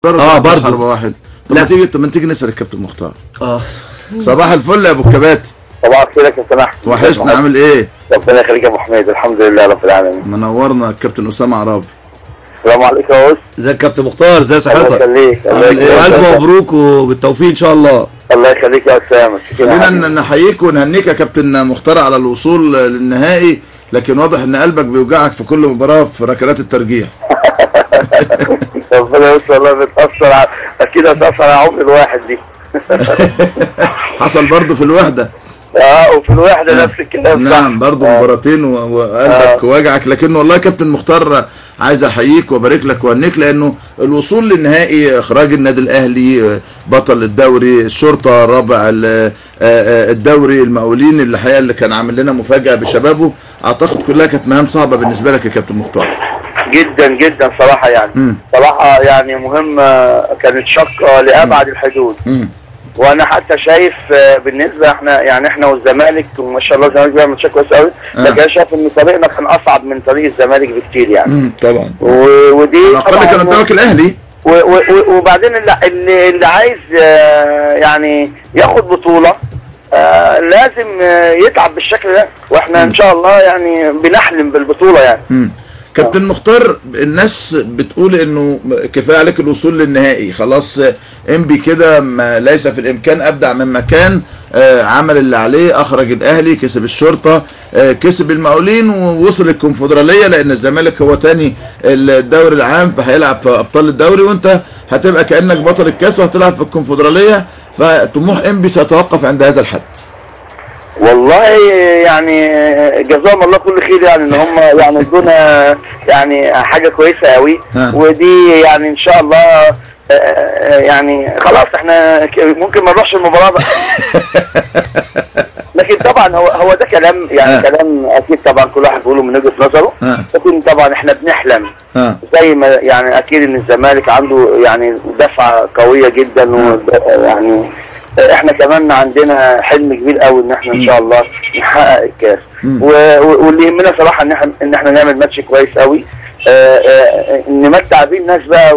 اه برضه حرب واحد طب لا. ما تيجي طب ما تيجي نسال الكابتن مختار اه صباح الفل يا ابو الكباتن صباح الخير يا كابتن احمد وحشنا عامل ايه ربنا يخليك يا ابو حميد الحمد لله رب العالمين منورنا الكابتن اسامه عرابي السلام عليكم يا أستاذ. ازيك يا كابتن مختار ازي الله صحتك يخليك الله عامل إيه؟ يخليك والف مبروك وبالتوفيق ان شاء الله الله يخليك يا اسامه شكرا خلينا حبيبي. ن- نحييك ونهنيك يا كابتن مختار على الوصول للنهائي لكن واضح ان قلبك بيوجعك في كل مباراه في ركلات الترجيح ربنا يستر والله بتاثر على اكيد هتاثر على عمر الواحد دي حصل برضه في الوحده اه وفي الوحده نفس الكلام صح. نعم برضه آه. مباراتين و- وقلبك وجعك لكن والله يا كابتن مختار عايز احييك وابارك لك واهنيك لانه الوصول للنهائي اخراج النادي الاهلي بطل الدوري الشرطه رابع ال- آه، آه، الدوري المقاولين اللي الحقيقه اللي كان عامل لنا مفاجاه بشبابه اعتقد كلها كانت مهام صعبه بالنسبه لك يا كابتن مختار جدا جدا صراحه يعني مم. صراحه يعني مهمه كانت شاقه لابعد الحدود مم. وانا حتى شايف آه، بالنسبه احنا يعني احنا والزمالك وما شاء الله الزمالك بيعمل شيء كويس قوي آه. لكن انا شايف ان طريقنا كان اصعب من طريق الزمالك بكتير يعني مم. طبعا و- ودي على الاقل طبعاً- كان قدامك الاهلي و- و- و- وبعدين اللي, اللي, اللي عايز آه، يعني ياخد بطولة آه، لازم آه، يتعب بالشكل ده واحنا ان شاء الله يعني بنحلم بالبطولة يعني مم. كابتن مختار الناس بتقول انه كفايه عليك الوصول للنهائي خلاص انبي كده ما ليس في الامكان ابدع من مكان آه، عمل اللي عليه اخرج الاهلي كسب الشرطه آه، كسب المقاولين ووصل الكونفدراليه لان الزمالك هو تاني الدوري العام فهيلعب في ابطال الدوري وانت هتبقى كانك بطل الكاس وهتلعب في الكونفدراليه فطموح انبي سيتوقف عند هذا الحد والله يعني جزاهم الله كل خير يعني ان هم يعني ادونا يعني حاجة كويسة قوي ها. ودي يعني ان شاء الله آه، آه، يعني خلاص احنا ك- ممكن ما نروحش المباراة بقى لكن طبعا هو هو ده كلام يعني ها. كلام اكيد طبعا كل واحد بيقوله من وجهة نظره ها. لكن طبعا احنا بنحلم ها زي ما يعني اكيد ان الزمالك عنده يعني دفعه قويه جدا ويعني احنا كمان عندنا حلم كبير قوي ان احنا ان شاء الله نحقق الكاس مم. و- و- واللي يهمنا صراحه ان احنا ان احنا نعمل ماتش كويس قوي آه، آه، نمتع بيه الناس بقى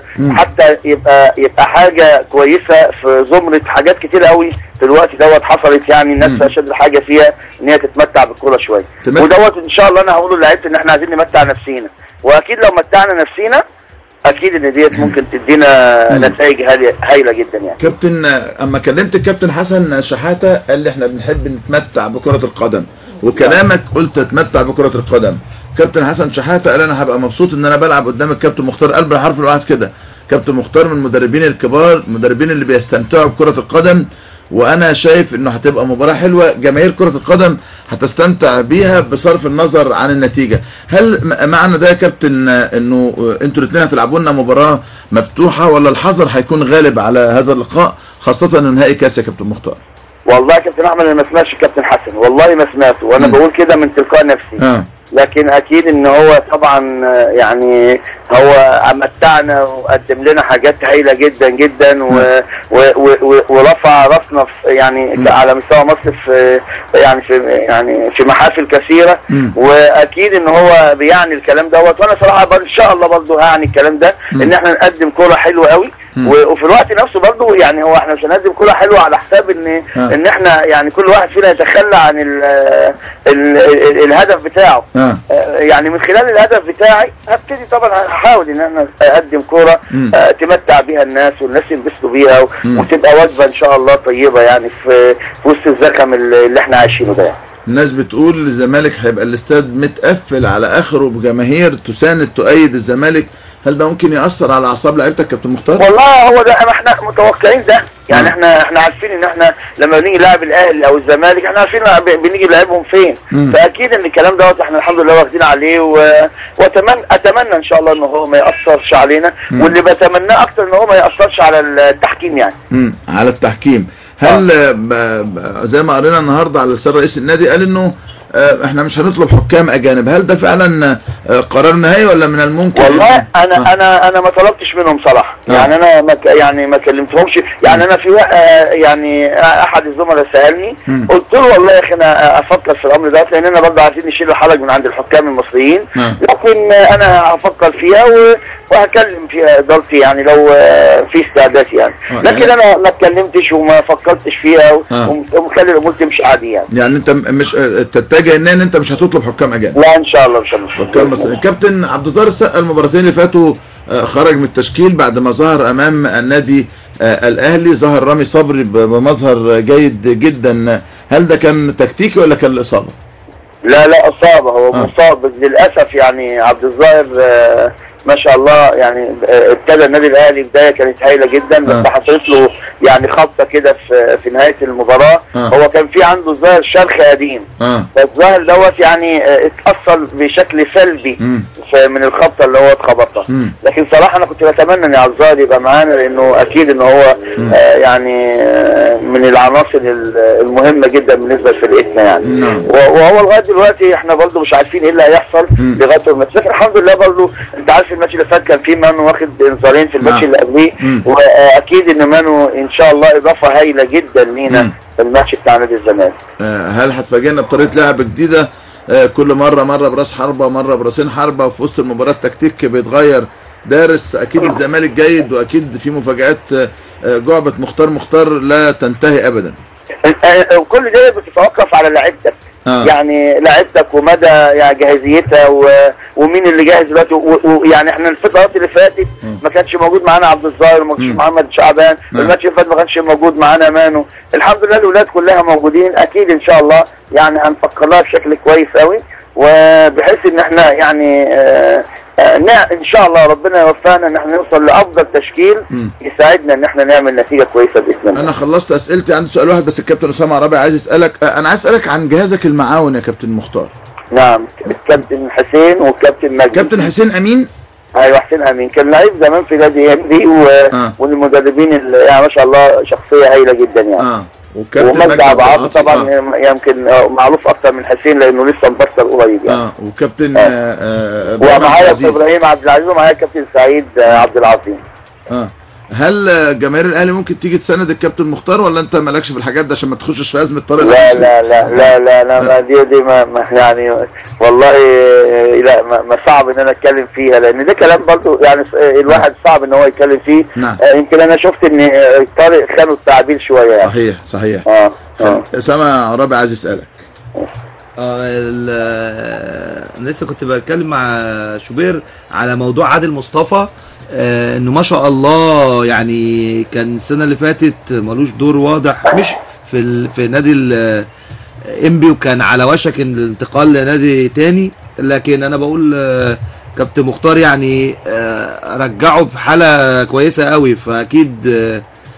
وحتى يبقى يبقى حاجه كويسه في زمره حاجات كتير قوي في الوقت دوت حصلت يعني الناس مم. اشد حاجه فيها ان هي تتمتع بالكوره شويه تمام. ودوت ان شاء الله انا هقوله للعيبه ان احنا عايزين نمتع نفسينا واكيد لو متعنا نفسينا اكيد ان ديت ممكن تدينا مم. نتائج هايله هايلة جدا يعني كابتن اما كلمت الكابتن حسن شحاته قال لي احنا بنحب نتمتع بكره القدم وكلامك قلت اتمتع بكره القدم كابتن حسن شحاته قال انا هبقى مبسوط ان انا بلعب قدام الكابتن مختار قلب الحرف الواحد كده كابتن مختار من المدربين الكبار المدربين اللي بيستمتعوا بكره القدم وانا شايف انه هتبقى مباراه حلوه جماهير كره القدم هتستمتع بيها بصرف النظر عن النتيجه هل م- معنى ده يا كابتن آه، انه آه، انتوا الاثنين هتلعبوا لنا مباراه مفتوحه ولا الحذر هيكون غالب على هذا اللقاء خاصه انه نهائي كاس يا كابتن مختار والله يا كابتن احمد انا ما سمعتش الكابتن حسن والله ما سمعته وانا مم. بقول كده من تلقاء نفسي اه لكن اكيد ان هو طبعا آه، يعني هو متعنا وقدم لنا حاجات هايله جدا جدا و و و و ورفع راسنا في يعني مم. على مستوى مصر في يعني في يعني في محافل كثيره مم. واكيد ان هو بيعني الكلام دوت وانا صراحه برضه ان شاء الله برضه هعني الكلام ده مم. ان احنا نقدم كوره حلوه قوي مم. و- وفي الوقت نفسه برضه يعني هو احنا مش هنقدم كوره حلوه على حساب ان آه. ان احنا يعني كل واحد فينا يتخلى عن ال ال ال الهدف بتاعه اه آه، يعني من خلال الهدف بتاعي هبتدي طبعا هحاول ان انا اقدم كوره مم. آه، تمتع بيها الناس والناس ينبسطوا بيها و- مم. وتبقى وجبه ان شاء الله طيبه يعني في في وسط الزخم اللي اللي احنا عايشينه ده يعني. الناس بتقول الزمالك هيبقى الاستاد متقفل على اخره بجماهير تساند تؤيد الزمالك هل ده ممكن ياثر على اعصاب لعيبتك كابتن مختار؟ والله هو ده احنا متوقعين ده يعني مم. احنا احنا عارفين ان احنا لما بنيجي نلعب الاهلي او الزمالك احنا عارفين ب- بنيجي نلعبهم فين مم. فاكيد ان الكلام دوت احنا الحمد لله واخدين عليه و... واتمنى اتمنى ان شاء الله ان هو ما ياثرش علينا مم. واللي بتمناه اكتر ان هو ما ياثرش على التحكيم يعني امم على التحكيم هل آه. ب... ب... زي ما قرينا النهارده على لسان رئيس النادي قال انه آه، احنا مش هنطلب حكام اجانب هل ده فعلا آه، قرار نهائي ولا من الممكن والله آه. انا انا انا ما طلبتش منهم صراحه يعني انا ما ك- يعني ما كلمتهمش يعني انا في وا- آه، يعني احد الزملاء سالني مم. قلت له والله يا اخي انا افكر في الامر ده لان انا برضه عايزين نشيل الحرج من عند الحكام المصريين نعم. لكن آه، انا هفكر فيها و- وهكلم فيها ادارتي يعني لو آه، في استعداد يعني آه، لكن يعني- انا ما اتكلمتش وما فكرتش فيها و- آه. وم- ومخلي الامور تمشي عادي يعني يعني انت م- مش اه، تتجه ان انت مش هتطلب حكام اجانب لا ان شاء الله ان شاء الله حكام مصريين كابتن عبد الظاهر السقا المباراتين اللي فاتوا اه، خرج من التشكيل بعد ما ظهر امام النادي اه، الاهلي ظهر رامي صبري ب- بمظهر جيد جدا هل ده كان تكتيكي ولا كان الاصابه؟ لا لا اصابه هو آه. مصاب للاسف يعني عبد الظاهر آه، ما شاء الله يعني آه، ابتدى النادي الاهلي بدايه كانت هايله جدا آه. بس حصلت له يعني خبطه كده في في نهايه المباراه آه. هو كان في عنده ظاهر شرخ قديم اه فالظاهر دوت يعني آه، اتاثر بشكل سلبي مم. في- من الخبطه اللي هو اتخبطها مم. لكن صراحه انا كنت بتمنى ان عبد الظاهر يبقى معانا لانه اكيد ان هو آه يعني آه من العناصر ال- المهمه جدا بالنسبه لفرقتنا يعني نعم. و- وهو لغايه دلوقتي احنا برضه مش عارفين ايه اللي هيحصل مم. لغايه الماتش لكن الحمد لله برضه انت عارف الماتش اللي فات كان فيه مانو واخد انذارين في الماتش نعم. اللي قبليه مم. واكيد ان مانو ان شاء الله اضافه هايله جدا لينا مم. في الماتش بتاع نادي الزمالك آه، هل هتفاجئنا بطريقه لعب جديده آه، كل مره مره براس حربه مره براسين حربه وفي وسط المباراه التكتيك بيتغير دارس اكيد الزمالك جيد واكيد في مفاجات آه، آه، جعبه مختار مختار لا تنتهي ابدا آه، وكل ده بتتوقف على لعيبتك آه. يعني لعيبتك ومدى يعني جاهزيتها و... ومين اللي جاهز دلوقتي و- ويعني احنا الفترات اللي فاتت ما كانش موجود معانا عبد الظاهر وما كانش مم. محمد شعبان نعم. الماتش اللي فات ما كانش موجود معانا مانو الحمد لله الاولاد كلها موجودين اكيد ان شاء الله يعني هنفكر لها بشكل كويس قوي وبحيث ان احنا يعني آه آه نع- ان شاء الله ربنا يوفقنا ان احنا نوصل لافضل تشكيل مم. يساعدنا ان احنا نعمل نتيجه كويسه باذن الله انا خلصت اسئلتي عندي سؤال واحد بس الكابتن اسامه عرابي عايز يسالك آه، انا عايز اسالك عن جهازك المعاون يا كابتن مختار نعم الكابتن حسين والكابتن مجدي كابتن حسين امين ايوه حسين امين كان لعيب زمان في نادي ام بي و... آه. والمدربين اللي يعني ما شاء الله شخصيه هايله جدا يعني اه وكابتن ومجدي عبد العاطي العاطي، طبعا آه. يمكن آه، معروف اكتر من حسين لانه لسه مبطل قريب يعني اه وكابتن آه، آه، إبراهيم عبد ومعايا العزيز. ابراهيم عبد العزيز ومعايا كابتن سعيد آه، عبد العظيم اه هل آه، جماهير الاهلي ممكن تيجي تساند الكابتن مختار ولا انت مالكش في الحاجات ده عشان ما تخشش في ازمه طارق لا العشري؟ لا لا لا لا لا ما دي دي ما ما يعني والله آه، لا ما, ما صعب ان انا اتكلم فيها لان ده كلام برضه يعني آه، الواحد صعب ان هو يتكلم فيه نعم. آه، يمكن انا شفت ان آه، طارق خانوا التعبير شويه يعني صحيح صحيح اه اه اسامه عرابي عايز يسالك اه ال- انا لسه كنت بتكلم مع شوبير على موضوع عادل مصطفى آه انه ما شاء الله يعني كان السنه اللي فاتت ملوش دور واضح مش في ال... في نادي الانبي وكان على وشك الانتقال لنادي تاني لكن انا بقول آه كابتن مختار يعني آه رجعه في حاله كويسه قوي فاكيد آه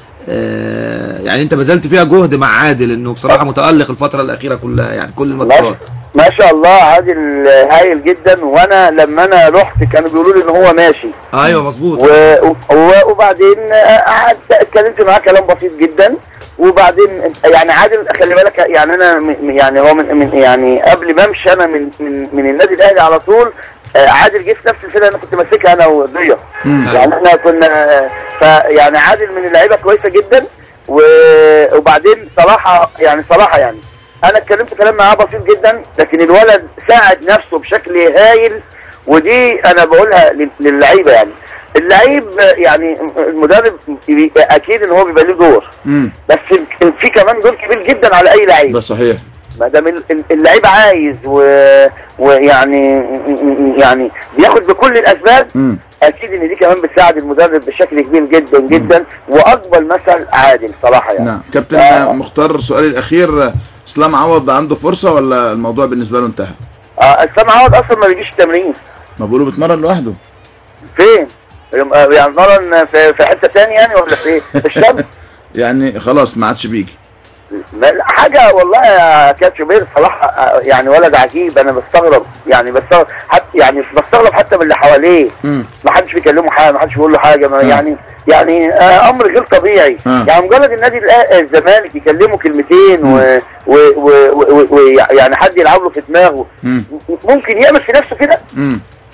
آه، يعني انت بذلت فيها جهد مع عادل انه بصراحه متالق الفتره الاخيره كلها يعني كل ما الماتشات ما شاء الله عادل هايل جدا وانا لما انا رحت كانوا بيقولوا لي ان هو ماشي ايوه مظبوط و... و... وبعدين قعدت اتكلمت معاه كلام بسيط جدا وبعدين يعني عادل خلي بالك يعني انا من يعني هو من, من يعني قبل ما امشي انا من من, من النادي الاهلي على طول آه، عادل جه في نفس الفرقه انا كنت ماسكها انا وضيا مم. يعني احنا كنا فيعني عادل من اللعيبه كويسه جدا و- وبعدين صراحه يعني صراحه يعني انا اتكلمت كلام معاه بسيط جدا لكن الولد ساعد نفسه بشكل هايل ودي انا بقولها لل- للعيبه يعني اللعيب يعني المدرب بي- اكيد ان هو بيبقى له دور امم بس في كمان دور كبير جدا على اي لعيب ده صحيح ما دام ال- ال- اللعيب عايز و... ويعني يعني بياخد بكل الاسباب امم اكيد ان دي كمان بتساعد المدرب بشكل كبير جدا جدا واكبر مثل عادل صراحه يعني نعم كابتن آه. مختار سؤالي الاخير آه، اسلام عوض عنده فرصه ولا الموضوع بالنسبه له انتهى؟ آه اسلام عوض اصلا ما بيجيش التمرين ما بيقولوا بيتمرن لوحده فين؟ آه، يعني مرن في, في حته ثانيه يعني ولا في في الشمس؟ يعني خلاص ما عادش بيجي ما- لا، حاجه والله يا كابتن شوبير صراحه آه، يعني ولد عجيب انا بستغرب يعني بستغرب حتى يعني بستغرب حتى من اللي حواليه امم ما حدش بيكلمه حاجه ما حدش بيقول له حاجه ما آه. يعني يعني آه امر غير طبيعي آه. يعني مجرد النادي الأه- الزمالك يكلمه كلمتين و- و- و- و- ويعني حد يلعب له في دماغه امم ممكن يعمل في نفسه كده امم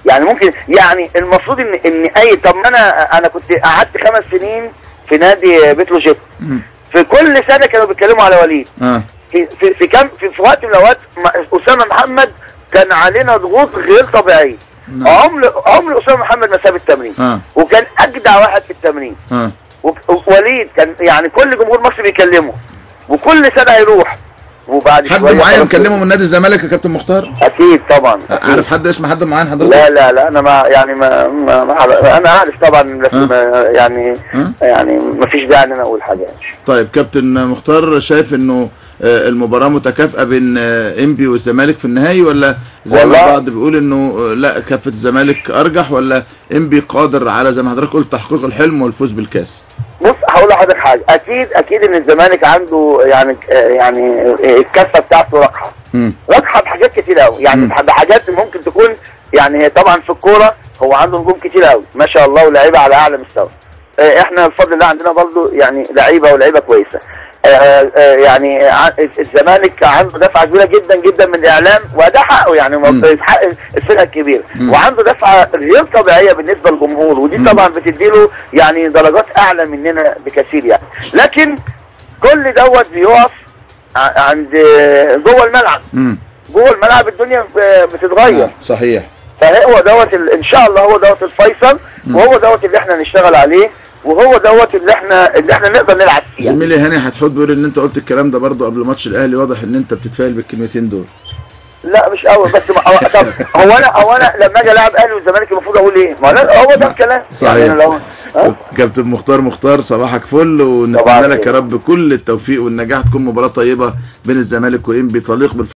يعني ممكن يعني المفروض ان ان اي طب ما انا انا كنت قعدت خمس سنين في نادي بتروجيت مم. في كل سنه كانوا بيتكلموا على وليد اه في في في كم في, في وقت من الاوقات م- اسامه محمد كان علينا ضغوط غير طبيعيه نعم. عمر عمر اسامه محمد ما ساب التمرين اه وكان اجدع واحد في التمرين اه وك- وليد كان يعني كل جمهور مصر بيكلمه وكل سنه هيروح وبعد حد شوية معين خلاص- كلمه من نادي الزمالك يا كابتن مختار اكيد طبعا أكيد. عارف حد اسم حد معين حضرتك لا لا لا انا ما يعني ما, ما, ما انا عارف طبعا لكن ها؟ ما يعني ها؟ يعني ما فيش داعي ان انا اقول حاجه يعني. طيب كابتن مختار شايف انه آه، المباراة متكافئة بين آه، انبي والزمالك في النهائي ولا زي ما والله- البعض بيقول انه آه، لا كافة الزمالك ارجح ولا انبي قادر على زي ما حضرتك قلت تحقيق الحلم والفوز بالكاس بص هقول لحضرتك حاجه اكيد اكيد ان الزمالك عنده يعني يعني الكفه بتاعته راقحه مم. راقحه بحاجات كتير قوي يعني مم. بحاجات ممكن تكون يعني هي طبعا في الكوره هو عنده نجوم كتير قوي ما شاء الله ولاعيبه على اعلى مستوى آه، احنا بفضل الله عندنا برضو يعني لعيبه ولاعيبه كويسه آه، آه، يعني ع- الزمالك عنده دفعه كبيره جدا جدا من الاعلام وده حقه يعني مم. حق الفرقه الكبيره مم. وعنده دفعه غير طبيعيه بالنسبه للجمهور ودي مم. طبعا بتديله يعني درجات اعلى مننا بكثير يعني لكن كل دوت بيقف ع- عند جوه الملعب مم. جوه الملعب الدنيا ب- بتتغير آه، صحيح فهو دوت ال- ان شاء الله هو دوت الفيصل وهو دوت اللي احنا نشتغل عليه وهو دوت اللي احنا اللي احنا نقدر نلعب فيه يعني. زميلي هاني هتحط بيقول ان انت قلت الكلام ده برضو قبل ماتش الاهلي واضح ان انت بتتفائل بالكلمتين دول لا مش قوي بس ما هو طب هو انا هو انا لما اجي العب اهلي والزمالك المفروض اقول ايه؟ ما أنا هو ده الكلام صحيح. يعني لو ها؟ كابتن مختار مختار صباحك فل صباح ونتمنى لك يا الخير. رب كل التوفيق والنجاح تكون مباراة طيبة بين الزمالك وانبي تليق بالف